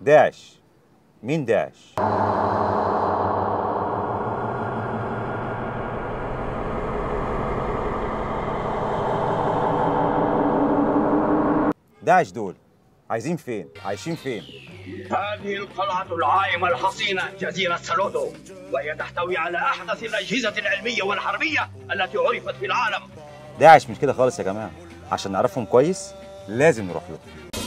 داعش مين داعش داعش دول عايزين فين عايشين فين هذه القلعة العائمة الحصينة جزيرة سالودو وهي تحتوي على أحدث الأجهزة العلمية والحربية التي عرفت في العالم داعش مش كده خالص يا جماعه عشان نعرفهم كويس لازم نروح لهم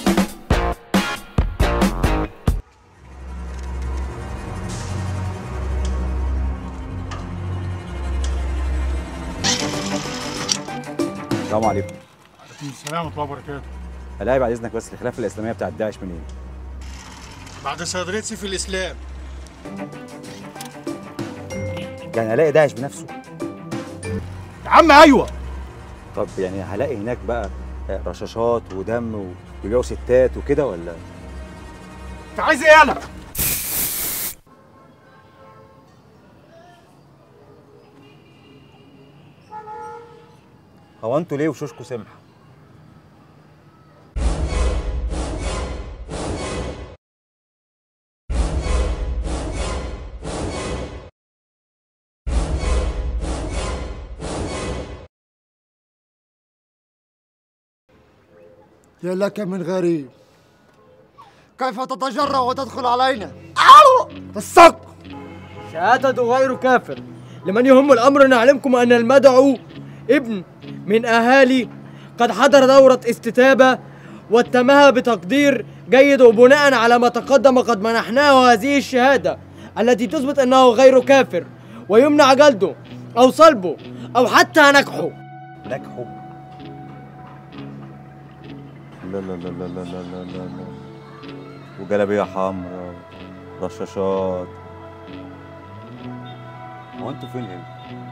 السلام عليكم السلام ورحمة الله وبركاته الاقي بعد اذنك بس الخلافه الاسلاميه بتاعت داعش منين بعد صيدلية سيف الإسلام يعني الاقي داعش بنفسه يا عم أيوه طب يعني هلاقي هناك بقى رشاشات ودم وبيبيعوا ستات وكده ولا أنت عايز إيه يالا؟ هو انتوا ليه وشوشكوا سمحه يا لك من غريب كيف تتجرأ وتدخل علينا؟ الصق شهادة غير كافر لمن يهم الأمر نعلمكم أن المدعو ابن من أهالي قد حضر دورة استتابة واتمها بتقدير جيد وبناء على ما تقدم قد منحناه هذه الشهادة التي تثبت أنه غير كافر ويمنع جلده أو صلبه أو حتى نكحه نجحوا لا لا لا لا لا لا لا لا لا وجلابيه حمراء رشاشات هو انتوا فين هنا؟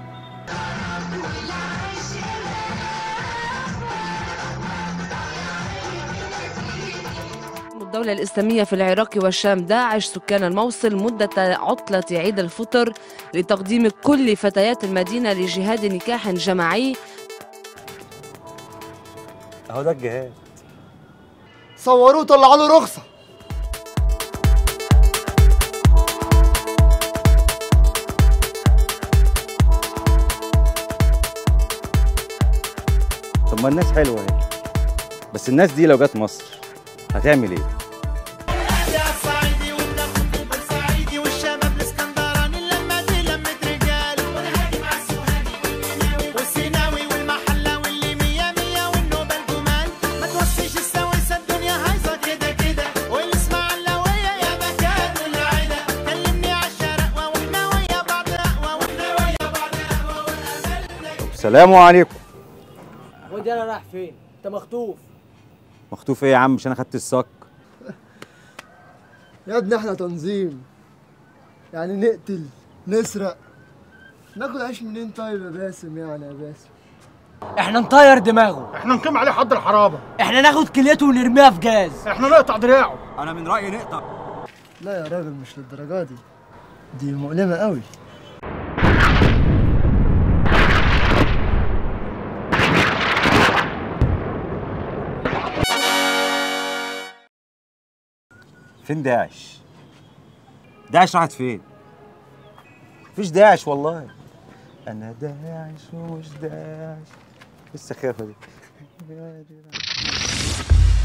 الدولة الإسلامية في العراق والشام داعش سكان الموصل مدة عطلة عيد الفطر لتقديم كل فتيات المدينة لجهاد نكاح جماعي اهو ده الجهاد صوروه طلعوا له رخصة طب ما الناس حلوه اهي بس الناس دي لو جت مصر هتعمل ايه؟ الصعيدي والنخل الصعيدي والشباب الاسكندراني اللمة دي لمة رجال والهادي مع السوهاجي والمناوي والسيناوي والمحلة واللي مية مية والنوبة الجمال ما توصيش السويسة الدنيا هايصة كده كده والاسماعيلاوية يا مكان والعيلة كلمني عالشرقوة واحنا ويا بعض قهوة واحنا ويا بعض قهوة والأمل السلام عليكم ودي أنا رايح فين؟ أنت مخطوف مخطوف ايه يا عم مش انا خدت الصك يا ابني احنا تنظيم يعني نقتل نسرق ناكل عيش منين طيب يا باسم يعني يا باسم إحنا نطير دماغه إحنا نقيم عليه حد الحرابة إحنا ناخد كليته ونرميها في جاز إحنا نقطع دراعه انا من رايي نقطع لا يا راجل مش للدرجة دي دي مؤلمة قوي فين داعش؟ داعش راحت فين؟ مفيش داعش والله انا داعش ومش داعش إيه السخافه دي